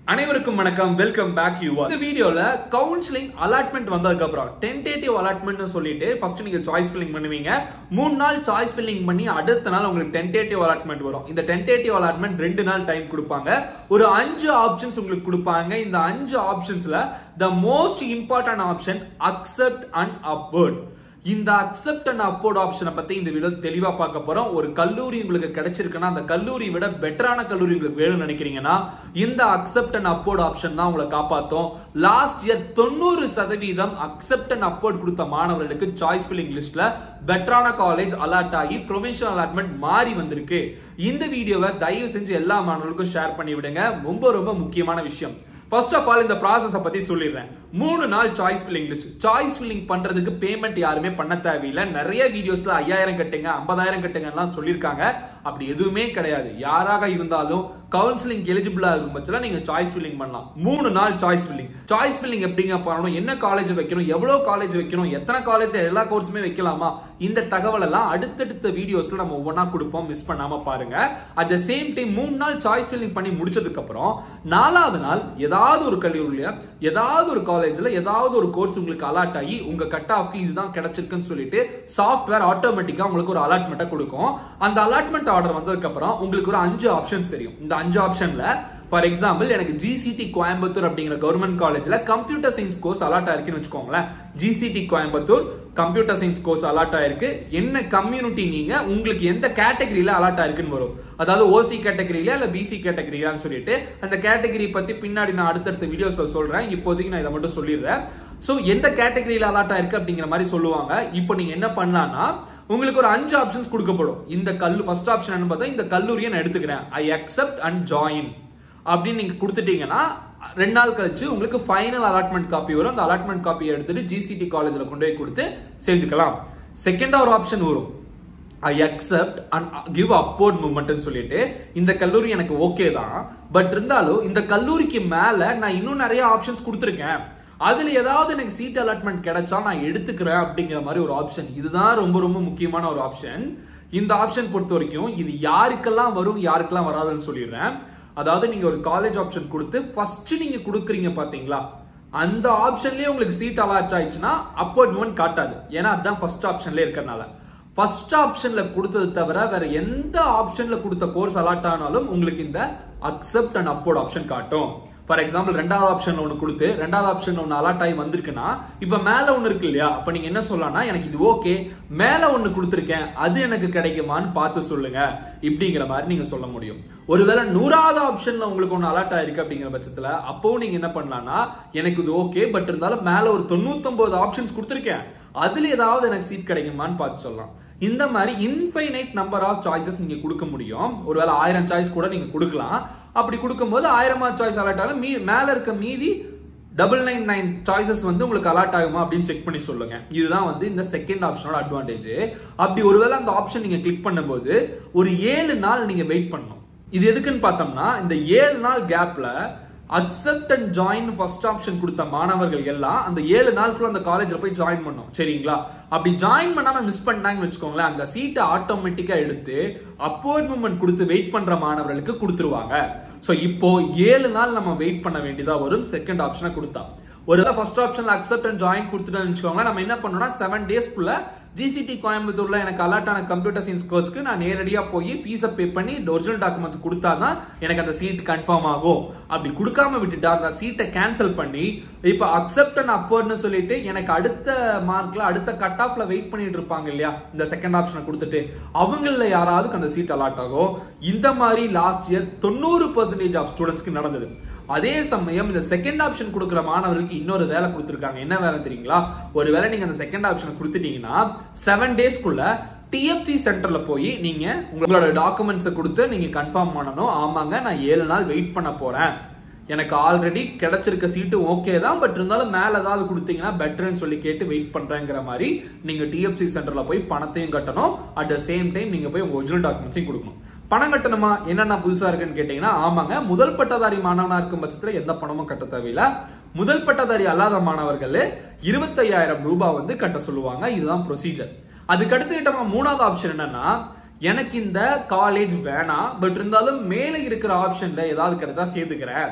அனைவருக்கும் வணக்கம் welcome back you இந்த வீடியோல கவுன்சிலிங் அலாட்மெண்ட் வந்ததுக்கு அப்புறம் டென்டேட்டிவ் அலாட்மெண்ட் சொல்லிட்டு ஃபர்ஸ்ட் நீங்க சாய்ஸ் ஃபில்லிங் பண்ணுவீங்க மூணு நாள் சாய்ஸ் ஃபில்லிங் பண்ணி அடுத்த நாள் உங்களுக்கு டென்டேட்டிவ் அலாட்மெண்ட் வரும் இந்த டென்டேட்டிவ் அலாட்மெண்ட் ரெண்டு நாள் டைம் கொடுப்பாங்க ஒரு அஞ்சு ஆப்ஷன்ஸ் உங்களுக்கு கொடுப்பாங்க இந்த அஞ்சு ஆப்ஷன்ஸ்ல the most important option accept and upward இந்த அக்செப்ட் அண்ட் அப்போர்ட் ஆப்ஷனை பத்தி இந்த வீடியோ தெளிவா பார்க்க போறோம் ஒரு கல்லூரி உங்களுக்கு கிடைச்சிருக்குன்னா அந்த கல்லூரி விட பெட்டரான கல்லூரி உங்களுக்கு வேணும்னு நினைக்கிறீங்கன்னா இந்த அக்செப்ட் அண்ட் அப்போர்ட் ஆப்ஷன் தான் உங்களை காப்பாத்தும் லாஸ்ட் இயர் தொண்ணூறு சதவீதம் அக்செப்ட் அண்ட் அப்போர்ட் கொடுத்த மாணவர்களுக்கு சாய்ஸ் ஃபில்லிங் லிஸ்ட்ல பெட்டரான காலேஜ் அலாட் ஆகி ப்ரொவிஷனல் அலாட்மெண்ட் மாறி வந்திருக்கு இந்த வீடியோவை தயவு செஞ்சு எல்லா மாணவர்களுக்கும் ஷேர் பண்ணி விடுங்க ரொம்ப ரொம்ப முக்கியமான விஷயம் ஃபர்ஸ்ட் ஆஃப் ஆல் இந்த ப்ராசஸ பத்தி சொல்லிடுறேன் மூணு நாள் choice filling list choice filling பண்றதுக்கு பேமெண்ட் யாருமே பண்ண தேவையில்லை நிறைய வீடியோஸ்ல ஐயாயிரம் கட்டுங்க ஐம்பதாயிரம் கட்டுங்கலாம் சொல்லியிருக்காங்க அப்படி எதுவுமே கிடையாது யாராக இருந்தாலும் கவுன்சிலிங் எலிஜிபிளா இருக்கும் பட்சத்தில் நீங்க சாய்ஸ் ஃபில்லிங் பண்ணலாம் மூணு நாள் சாய்ஸ் ஃபில்லிங் சாய்ஸ் ஃபில்லிங் எப்படிங்க பண்ணணும் என்ன காலேஜ் வைக்கணும் எவ்வளவு காலேஜ் வைக்கணும் எத்தனை காலேஜ்ல எல்லா கோர்ஸுமே வைக்கலாமா இந்த தகவல் எல்லாம் அடுத்தடுத்த வீடியோஸ்ல நம்ம ஒவ்வொன்றா கொடுப்போம் மிஸ் பண்ணாம பாருங்க அட் த சேம் டைம் மூணு நாள் சாய்ஸ் ஃபில்லிங் பண்ணி முடிச்சதுக்கு அப்புறம் நாலாவது நாள் ஏதாவது ஒரு கல்லூரியில ஏதாவது ஒரு காலேஜ்ல ஏதாவது ஒரு கோர்ஸ் உங்களுக்கு அலாட் ஆகி உங்க கட் ஆஃப்க்கு இதுதான் கிடைச்சிருக்குன்னு சொல்லிட்டு சாஃப்ட்வேர் ஆட்டோமேட்டிக்கா உங்களுக்கு ஒரு அலாட்மெண்ட்டை கொடுக்கும் அந்த அலாட்மெண்ட் ஆர்டர் வந்ததுக்கு அப்புறம் உங்களுக்கு ஒரு அஞ்சு ஆப்ஷன்ஸ் தெரியும் இந்த அஞ்சு ஆப்ஷன்ல ஃபார் எக்ஸாம்பிள் எனக்கு ஜிசிடி கோயம்புத்தூர் அப்படிங்கிற கவர்மெண்ட் காலேஜ்ல கம்ப்யூட்டர் சயின்ஸ் கோர்ஸ் அலாட் ஆயிருக்குன்னு வச்சுக்கோங்களேன் GCT Coimbatore computer science course allot ஆயிருக்கு என்ன கம்யூனிட்டி நீங்க உங்களுக்கு எந்த கேட்டகரியில அலாட் ஆயிருக்குன்னு வரும் அதாவது ஓசி கேட்டகரியில இல்ல பிசி கேட்டகரியான்னு சொல்லிட்டு அந்த கேட்டகரி பத்தி பின்னாடி நான் அடுத்தடுத்த வீடியோஸ்ல சொல்றேன் இப்போதைக்கு நான் இதை மட்டும் சொல்லிடுறேன் சோ எந்த கேட்டகரியில அலாட் ஆயிருக்கு அப்படிங்கிற மாதிரி சொல்லுவாங்க இப்போ நீங்க என்ன பண்ணலாம்னா உங்களுக்கு ஒரு அஞ்சு ஆப்ஷன்ஸ் கொடுக்கப்படும் இந்த கல்லு ஃபர்ஸ்ட் ஆப்ஷன் என்ன பார்த்தா இந்த கல்லூரியை நான் எடுத்துக்கிறேன் ஐ அக்செப்ட் அண்ட் ஜாயின் அப்படின்னு நீங்க கொடுத்துட்டீங்கன்னா ரெண்டு நாள் கழிச்சு உங்களுக்கு ஃபைனல் அலாட்மெண்ட் காப்பி வரும் அந்த அலாட்மெண்ட் காப்பியை எடுத்துட்டு ஜிசிடி காலேஜ்ல கொண்டு போய் கொடுத்து சேர்ந்துக்கலாம் செகண்டா ஒரு ஆப்ஷன் வரும் I accept and give upward movement சொல்லிட்டு இந்த கல்லூரி எனக்கு ஓகே தான் பட் இருந்தாலும் இந்த கல்லூரிக்கு மேல நான் இன்னும் நிறைய ஆப்ஷன்ஸ் கொடுத்துருக்கேன் அதுல ஏதாவது எனக்கு சீட் அலாட்மெண்ட் கிடைச்சா நான் எடுத்துக்கிறேன் அப்படிங்கிற மாதிரி ஒரு ஆப்ஷன் இதுதான் ரொம்ப ரொம்ப முக்கியமான ஒரு ஆப்ஷன் இந்த ஆப்ஷன் பொறுத்த வரைக்கும் இது யாருக்கெல்லாம் வரும் யாருக்கெல்லாம் வராதுன்னு சொல்லிடுறேன் அதாவது நீங்க ஒரு காலேஜ் ஆப்ஷன் கொடுத்து ஃபர்ஸ்ட் நீங்க கொடுக்குறீங்க பாத்தீங்களா அந்த ஆப்ஷன்லயே உங்களுக்கு சீட் அலாட் ஆயிடுச்சுன்னா அப்போர்ட் மூவ் காட்டாது ஏன்னா அதுதான் ஃபர்ஸ்ட் ஆப்ஷன்ல இருக்கறனால ஃபர்ஸ்ட் ஆப்ஷன்ல கொடுத்தது தவிர வேற எந்த ஆப்ஷன்ல கொடுத்த கோர்ஸ் அலாட் ஆனாலும் உங்களுக்கு இந்த அக்செப்ட் அண்ட் அப்போர்ட் ஆப்ஷன் காட்டும் ஃபார் எக்ஸாம்பிள் ரெண்டாவது ஆப்ஷன் ஒன்று கொடுத்து ரெண்டாவது ஆப்ஷன் ஒன்று அலாட் ஆகி வந்திருக்குன்னா இப்போ மேலே ஒன்று இருக்கு இல்லையா அப்போ நீங்கள் என்ன சொல்லலாம்னா எனக்கு இது ஓகே மேலே ஒன்று கொடுத்துருக்கேன் அது எனக்கு கிடைக்குமான்னு பார்த்து சொல்லுங்க இப்படிங்கிற மாதிரி நீங்கள் சொல்ல முடியும் ஒருவேளை நூறாவது ஆப்ஷன்ல உங்களுக்கு ஒன்று அலாட் ஆயிருக்கு அப்படிங்கிற பட்சத்தில் அப்பவும் நீங்கள் என்ன பண்ணலாம்னா எனக்கு இது ஓகே பட் இருந்தாலும் மேலே ஒரு தொண்ணூத்தொன்பது ஆப்ஷன்ஸ் கொடுத்துருக்கேன் அதுல ஏதாவது எனக்கு சீட் கிடைக்குமான்னு பார்த்து சொல்லலாம் இந்த மாதிரி இன்ஃபைனைட் நம்பர் ஆஃப் சாய்ஸஸ் நீங்க கொடுக்க முடியும் ஒருவேளை ஆயிரம் சாய்ஸ் கூட நீங்க கொடுக்கலாம் அப்படி கொடுக்கும்போது ஆயிரமா சாய்ஸ் அலாட் ஆகும் மீ மேல இருக்க மீதி டபுள் நைன் நைன் சாய்ஸஸ் வந்து உங்களுக்கு அலாட் ஆகுமா அப்படின்னு செக் பண்ணி சொல்லுங்க இதுதான் வந்து இந்த செகண்ட் ஆப்ஷனோட அட்வான்டேஜ் அப்படி ஒருவேளை அந்த ஆப்ஷன் நீங்க கிளிக் பண்ணும்போது ஒரு ஏழு நாள் நீங்க வெயிட் பண்ணணும் இது எதுக்குன்னு பார்த்தோம்னா இந்த ஏழு நாள் கேப்ல accept and join first option கொடுத்த மாணவர்கள் எல்லாம் அந்த ஏழு நாளுக்குள்ள அந்த காலேஜ்ல போய் ஜாயின் பண்ணும் சரிங்களா அப்படி ஜாயின் பண்ணாம மிஸ் பண்ணிட்டாங்கன்னு வச்சுக்கோங்களேன் அந்த சீட்டை ஆட்டோமேட்டிக்கா எடுத்து அப்போர்ட் மூமெண்ட் கொடுத்து வெயிட் பண்ற மாணவர்களுக்கு கொடுத்துருவாங்க சோ இப்போ ஏழு நாள் நம்ம வெயிட் பண்ண வேண்டியதா வரும் செகண்ட் ஆப்ஷனை கொடுத்தா ஒரு ஃபர்ஸ்ட் ஆப்ஷன்ல அக்செப்ட் அண்ட் ஜாயின் கொடுத்துட்டோம்னு வச்சுக்கோங்க நம்ம என்ன பண்ணோம்னா செவன் டேஸ்க்குள்ள ஜிசிடி கோயம்புத்தூர்ல எனக்கு அலாட் ஆன கம்ப்யூட்டர் சயின்ஸ் கோர்ஸ்க்கு நான் நேரடியா போய் ஃபீஸை பே பண்ணி ஒரிஜினல் டாக்குமெண்ட்ஸ் கொடுத்தாதான் எனக்கு அந்த சீட் கன்ஃபார்ம் ஆகும் அப்படி கொடுக்காம விட்டுட்டா அந்த சீட்டை கேன்சல் பண்ணி இப்ப அக்செப்ட் அண்ட் அப்போர்ட்னு சொல்லிட்டு எனக்கு அடுத்த மார்க்ல அடுத்த கட் ஆஃப்ல வெயிட் பண்ணிட்டு இருப்பாங்க இல்லையா இந்த செகண்ட் ஆப்ஷனை கொடுத்துட்டு அவங்கள யாராவது அந்த சீட் அலாட் ஆகும் இந்த மாதிரி லாஸ்ட் இயர் தொண்ணூறு பர்சன்டேஜ் ஆஃப் ஸ்டூடெண்ட்ஸ்க்கு நடந்தது அதே சமயம் இந்த செகண்ட் ஆப்ஷன் கொடுக்குற மாணவர்களுக்கு இன்னொரு வேலை கொடுத்துருக்காங்க என்ன வேலை தெரியுங்களா ஒரு வேலை நீங்க அந்த செகண்ட் ஆப்ஷன் கொடுத்துட்டீங்கன்னா செவன் டேஸ்க்குள்ள டிஎஃப்சி சென்டர்ல போய் நீங்க உங்களோட டாக்குமெண்ட்ஸை கொடுத்து நீங்க கன்ஃபார்ம் பண்ணணும் ஆமாங்க நான் ஏழு நாள் வெயிட் பண்ண போறேன் எனக்கு ஆல்ரெடி கிடைச்சிருக்க சீட்டு ஓகே தான் பட் இருந்தாலும் மேல ஏதாவது கொடுத்தீங்கன்னா பெட்டர்னு சொல்லி கேட்டு வெயிட் பண்றேங்கிற மாதிரி நீங்க டிஎஃப்சி சென்டர்ல போய் பணத்தையும் கட்டணும் அட் த சேம் டைம் நீங்க போய் உங்க ஒரிஜினல் டாக்குமெண்ட்ஸையும் கொடுக்கணும் பணம் கட்டணுமா என்னென்ன புதுசா இருக்குன்னு கேட்டீங்கன்னா ஆமாங்க முதல் பட்டதாரி மாணவனா இருக்கும் பட்சத்துல எந்த பணமும் கட்ட தேவையில்ல முதல் பட்டதாரி அல்லாத மாணவர்கள் இருபத்தையாயிரம் ரூபாய் வந்து கட்ட சொல்லுவாங்க இதுதான் ப்ரொசீஜர் அதுக்கு அடுத்து கிட்ட மூணாவது ஆப்ஷன் என்னன்னா எனக்கு இந்த காலேஜ் வேணாம் பட் இருந்தாலும் மேல இருக்கிற ஆப்ஷன்ல ஏதாவது கிடைச்சா சேர்த்துக்கிறேன்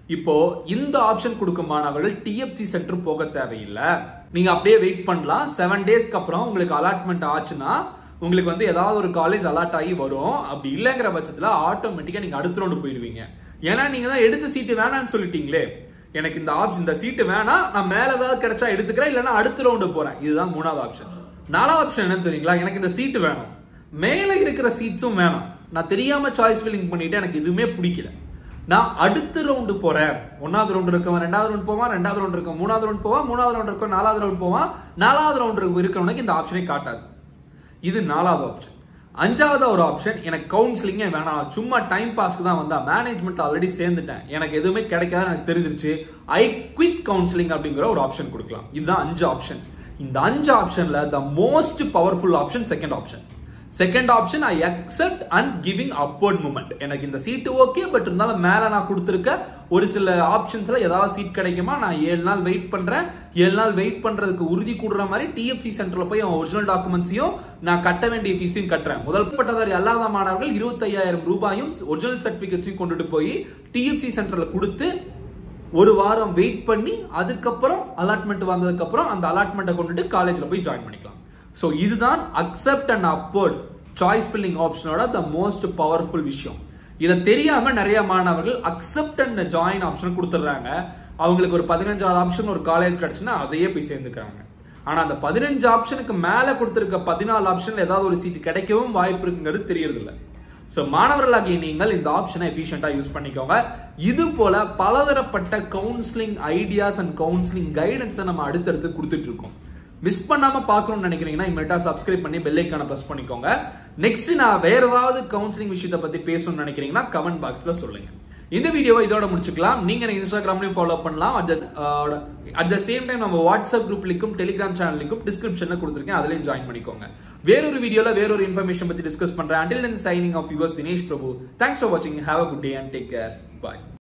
இப்போ இந்த ஆப்ஷன் கொடுக்கும் மாணவர்கள் டிஎஃப்சி சென்டர் போக தேவையில்லை நீங்க அப்படியே வெயிட் பண்ணலாம் செவன் டேஸ்க்கு அப்புறம் உங்களுக்கு அலாட்மெண்ட் ஆச்சுன்னா உங்களுக்கு வந்து ஏதாவது ஒரு காலேஜ் அலாட் ஆகி வரும் அப்படி இல்லைங்கிற பட்சத்துல ஆட்டோமேட்டிக்கா நீங்க அடுத்த ரவுண்டு போயிடுவீங்க ஏன்னா நீங்க தான் எடுத்த சீட்டு வேணாம்னு சொல்லிட்டீங்களே எனக்கு இந்த ஆப்ஷன் இந்த சீட்டு வேணாம் நான் மேல ஏதாவது கிடைச்சா எடுத்துக்கிறேன் இல்லைன்னா அடுத்த ரவுண்டு போறேன் இதுதான் மூணாவது ஆப்ஷன் நாலாவது ஆப்ஷன் என்னன்னு தெரியுங்களா எனக்கு இந்த சீட்டு வேணும் மேல இருக்கிற சீட்ஸும் வேணாம் நான் தெரியாம சாய்ஸ் ஃபில்லிங் பண்ணிட்டு எனக்கு எதுவுமே பிடிக்கல நான் அடுத்த ரவுண்டு போறேன் ஒன்னாவது ரவுண்ட் இருக்கவன் ரெண்டாவது ரவுண்ட் போவான் ரெண்டாவது ரவுண்ட் இருக்கும் மூணாவது ரவுண்ட் போவான் மூணாவது ரவுண்ட் இருக்கும் நாலாவது ரவுண்ட் போவான் நாலாவது ரவுண்ட் இருக்கிறவனுக்கு இந்த ஆப்ஷனே காட்டாது இது நாலாவது ஆப்ஷன் அஞ்சாவது ஒரு ஆப்ஷன் எனக்கு கவுன்சிலிங்கே வேணாம் சும்மா டைம் பாஸ்க்கு தான் வந்தா மேனேஜ்மெண்ட் ஆல்ரெடி சேர்ந்துட்டேன் எனக்கு எதுவுமே கிடைக்காது எனக்கு தெரிஞ்சிருச்சு ஐ குவிட் கவுன்சிலிங் அப்படிங்கிற ஒரு ஆப்ஷன் கொடுக்கலாம் இதுதான் அஞ்சு ஆப்ஷன் இந்த அஞ்சு ஆப்ஷன்ல the most powerful option second option second option I accept and giving upward moment எனக்கு இந்த சீட்டு ஓகே பட் இருந்தாலும் மேல நான் கொடுத்துருக்க ஒரு சில ஆப்ஷன்ஸ்ல ஏதாவது சீட் கிடைக்குமா நான் ஏழு நாள் வெயிட் பண்றேன் ஏழு நாள் வெயிட் பண்றதுக்கு உறுதி கூடுற மாதிரி டிஎஃப்சி சென்டர்ல போய் அவன் ஒரிஜினல் டாக்குமெண்ட்ஸையும் நான் கட்ட வேண்டிய ஃபீஸையும் கட்டுறேன் முதல் பட்டதாரி அல்லாத மாணவர்கள் இருபத்தையாயிரம் ரூபாயும் ஒரிஜினல் சர்டிபிகேட்ஸையும் கொண்டுட்டு போய் டிஎஃப்சி சென்டர்ல கொடுத்து ஒரு வாரம் வெயிட் பண்ணி அதுக்கப்புறம் அலாட்மெண்ட் வந்ததுக்கு அப்புறம் அந்த அலாட்மெண்ட்டை கொண்டுட்டு காலேஜ்ல போய் ஜாயின் பண்ணிக்கலாம் ஸோ இதுதான் accept and upward choice filling ஆப்ஷனோட த மோஸ்ட் பவர்ஃபுல் விஷயம் இதை தெரியாம நிறைய மாணவர்கள் அக்செப்ட் அண்ட் ஜாயின் ஆப்ஷன் கொடுத்துட்றாங்க அவங்களுக்கு ஒரு பதினஞ்சாவது ஆப்ஷன் ஒரு காலேஜ் கிடைச்சுன்னா அதையே போய் சேர்ந்துக்கிறாங்க ஆனா அந்த பதினஞ்சு ஆப்ஷனுக்கு மேல கொடுத்திருக்க பதினாலு ஆப்ஷன்ல ஏதாவது ஒரு சீட் கிடைக்கவும் வாய்ப்பு இருக்குங்கிறது தெரியறது இல்லை ஸோ மாணவர்களாகிய நீங்கள் இந்த ஆப்ஷனை எஃபிஷியண்டா யூஸ் பண்ணிக்கோங்க இது போல பலதரப்பட்ட கவுன்சிலிங் ஐடியாஸ் அண்ட் கவுன்சிலிங் கைடன்ஸை நம்ம அடுத்தடுத்து கொடுத்துட்டு இருக்கோம் மிஸ் பண்ணாம பார்க்கணும்னு நினைக்கிறீங்கன்னா இமீடியட்டா சப்ஸ்கிரைப் பண்ணி பெல் ஐக்கான பிரஸ் பண்ணிக்கோங்க நெக்ஸ்ட் நான் வேற ஏதாவது கவுன்சிலிங் விஷயத்தை பத்தி பேசணும்னு நினைக்கிறீங்கன்னா கமெண்ட் பாக்ஸ்ல சொல்லுங்க இந்த வீடியோவை இதோட முடிச்சுக்கலாம் நீங்க எனக்கு இன்ஸ்டாகிராம்லயும் ஃபாலோ பண்ணலாம் அட் த சேம் டைம் நம்ம வாட்ஸ்அப் குரூப் லிங்கும் டெலிகிராம் சேனல் லிங்கும் டிஸ்கிரிப்ஷன்ல கொடுத்துருக்கேன் அதுலயும் ஜாயின் பண்ணிக்கோங்க வேறொரு வீடியோல வேறொரு இன்ஃபர்மேஷன் பத்தி டிஸ்கஸ் பண்றேன் until then signing off yours Dinesh Prabhu thanks for வாட்சிங் have a good day and take care bye